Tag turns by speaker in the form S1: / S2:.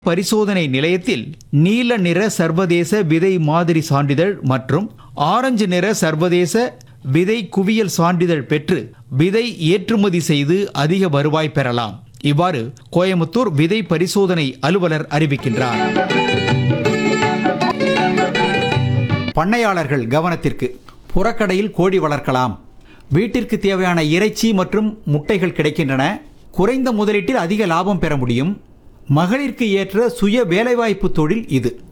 S1: பரிசோதனை நிலையத்தில் நீல நிற சர்வதேச விதை மாதிரி சான்றிதழ் மற்றும் ஆரஞ்சு நிற சர்வதேச விதை குவியல் சான்றிதழ் பெற்று விதை ஏற்றுமதி செய்து அதிக வருவாய் பெறலாம் இவ்வாறு கோயமுத்தூர் விதை பரிசோதனை அலுவலர் அறிவிக்கின்றார் பண்ணையாளர்கள் கவனத்திற்கு புறக்கடையில் கோழி வளர்க்கலாம் வீட்டிற்கு தேவையான இறைச்சி மற்றும் முட்டைகள் கிடைக்கின்றன குறைந்த முதலீட்டில் அதிக லாபம் பெற முடியும் மகளிருக்கு ஏற்ற சுய வேலைவாய்ப்பு தொழில் இது